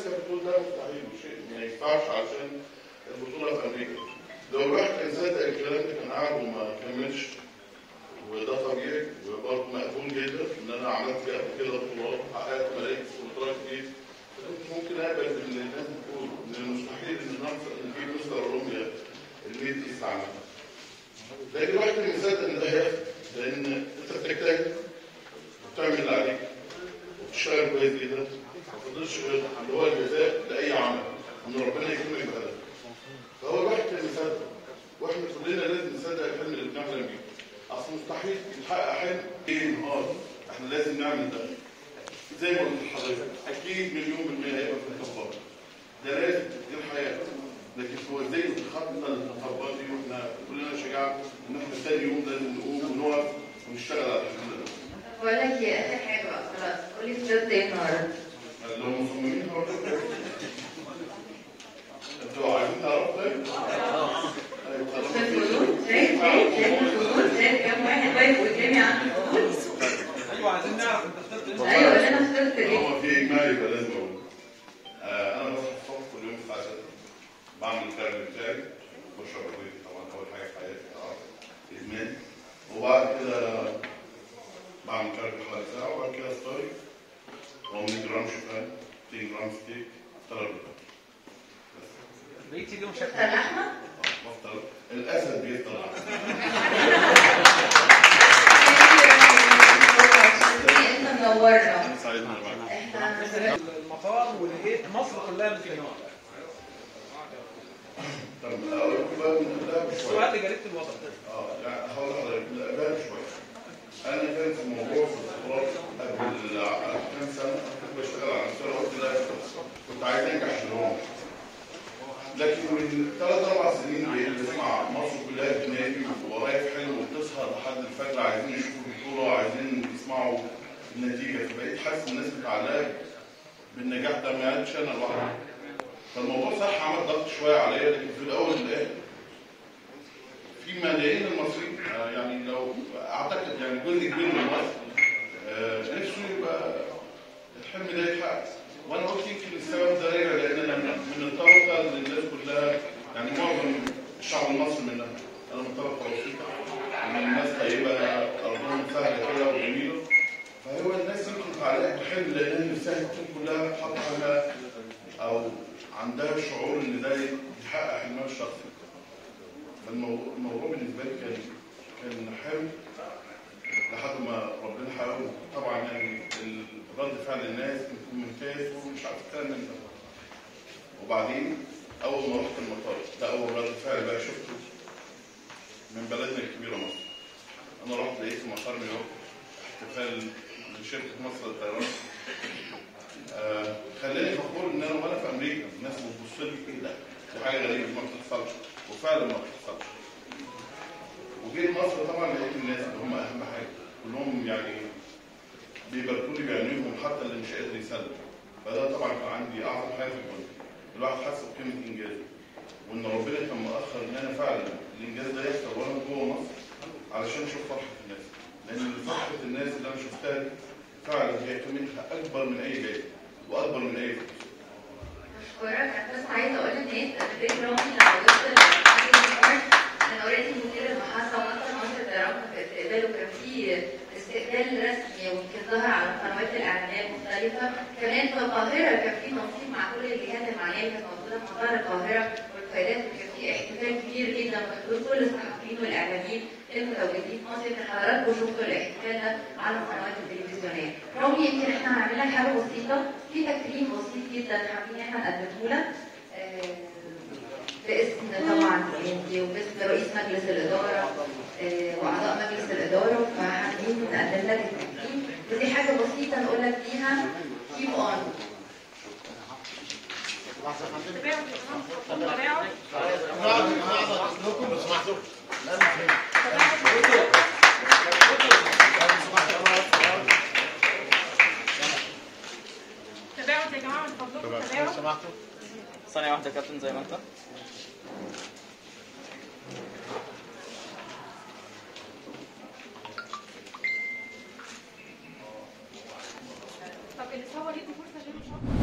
كانت بتقول ده مستحيل وشيء ما ينفعش عشان البطوله في امريكا لو الواحد كان صدق الكلام ده كان قاعد وما كملش وده طبيعي وبرضه مقبول جدا ان انا عملت قبل كده بطولات وحققت مراكز وبطولات كتير فكنت ممكن اقبل باللي الناس بتقول ان المستحيل ان نوصل نجيب مستر اولمبيا الميد ايست عملها لكن الواحد كان مصدق ان ده هيحصل لان انت بتجتهد وبتعمل اللي عليك وبتشتغل كويس جدا ما فضلش غير اللي هو الجزاء لاي عمل ان ربنا يكرمك بهدفك فهو الواحد كان مصدق واحنا كلنا لازم نصدق الحلم اللي بنحلم بيه اصل مستحيل يتحقق حلم ايه نهار احنا لازم نعمل ده زي ما قلت لحضرتك اكيد مليون بالمية هيبقى في الخطوات ده لازم دي الحياه لكن هو ازاي خطنا الخطوات دي واحنا كلنا شجاعه ان احنا ثاني يوم لازم نقوم ونقف ونشتغل على الحلم ده بقول لك يا اخر حاجه بقى خلاص قولي فطرت ايه النهارده؟ لو مصممين هقول لكم انتوا عايزين تعرفوا طيب؟ ايوه شايف طالما الفضول؟ شايف شايف شايف الفضول؟ شايف كام واحد واقف قدامي عنده فضول؟ ايوه عايزين نعرف انت اخترت ايه ايوه اللي انا فطرت ليه؟ هو في اجماع يبقى لازم اقول آه انا بصحى الصبح كل يوم الساعه 6 بعمل الكارب بتاعي بشرب قهوتي طبعا اول حاجه في حياتي طبعا ادمان وبعد كده بعمل كارب حوالي ساعه وبعد كده افطاري هو 100 جرام شوفان 200 جرام ستيك افطر بقيتي اليوم فطر شكلك لحمه؟ بفطر الاسد بيفطر على انت منورنا سعيد معاك احنا المطار ولقيت مصر كلها مستنيه طب اقول لكم بقى من قبلها بشويه سؤال لجريده الوطن اه يعني هقول لحضرتك لا بقى شويه انا كان في موضوع في الدكتوراه قبل ع- كام سنه كنت بشتغل على نفسي أنا قلت لا كنت عايز انجح في العمر لكن من ثلاث اربع سنين بقيت بسمع مصر كلها بتنادي ورايا في حلم وبتسهر لحد الفجر عايزين يشوفوا البطوله وعايزين يسمعوا النتيجه فبقيت حاسس الناس متعلقه بالنجاح ده ما عادش انا لوحدي فالموضوع صح عمل ضغط شويه عليا لكن في الاول والاخر في ملايين المصريين آه، يعني لو اعتقد يعني جزء كبير من مصر آه، نفسه يبقى الحلم ده يتحقق وانا قلت يمكن السبب ده راجع لان انا من من الطبقه اللي الناس كلها يعني معظم الشعب المصري منها انا من طبقه بسيطه من الناس طيبه ارضهم سهله كده وجميله فهو الناس يمكن متعلقه بحلم لان نفسها تكون كلها حاطه على او عندها الشعور ان ده يحقق حلمها الشخصي فالموضوع الموضوع بالنسبه لي كان كان حلم لحد ما ربنا حاول طبعا يعني ال- رد فعل الناس كان ممتاز ومش عارف الكلام من ده وبعدين اول ما رحت المطار ده اول رد فعل بقى شفته من بلدنا الكبيره مصر انا رحت لقيت في مطار نيويورك احتفال لشركه مصر للطيران آه خلاني فخور ان انا وانا في امريكا الناس بتبص لي ايه ده دي حاجه غريبه ما بتحصلش وفعلا ما بتحصلش وجيت مصر طبعا لقيت الناس اللي هم اهم حاجه كلهم يعني بيباركوا لي بعينيهم حتى اللي مش قادر يسلم فده طبعا كان عندي اعظم حاجه في الدنيا الواحد حس بقيمه انجازه وان ربنا كان مؤخر ان انا فعلا الانجاز ده يحصل وانا جوه مصر علشان اشوف فرحه الناس لان فرحه الناس اللي انا شفتها دي فعلا هي قيمتها اكبر من اي جايزه واكبر من اي فلوس اشكرك انا بس عايزه اقول للناس قد ايه رامي لما وصلت للمحافظ كان اوريدي مدير المحافظه واصلا مصر الطيران في استقباله كان في استقبال رسمي ويمكن ظهر على قنوات الاعلام المختلفه كمان في القاهره كان في تنظيم مع كل الجهات المعنيه اللي كانت موجوده في مطار القاهره والقيادات وكان في احتفال كبير جدا بحضور كل الصحفيين والاعلاميين المتواجدين في مصر يمكن حضراتكم شفتوا الاحتفال ده على القنوات التلفزيونيه رامي يمكن احنا هنعمل لك حاجه بسيطه في تكريم بسيط جدا حابين احنا نقدمه لك آه، باسم طبعا انت وباسم رئيس مجلس الاداره آه، واعضاء مجلس الاداره فحابين نقدم لك التكريم ودي حاجه بسيطه نقول لك فيها كيب اون تباعد يا جماعه من فضلكم تباعد ثانية واحدة يا كابتن زي ما انت طب اللي صور يدي فرصه عشان مش عارفة.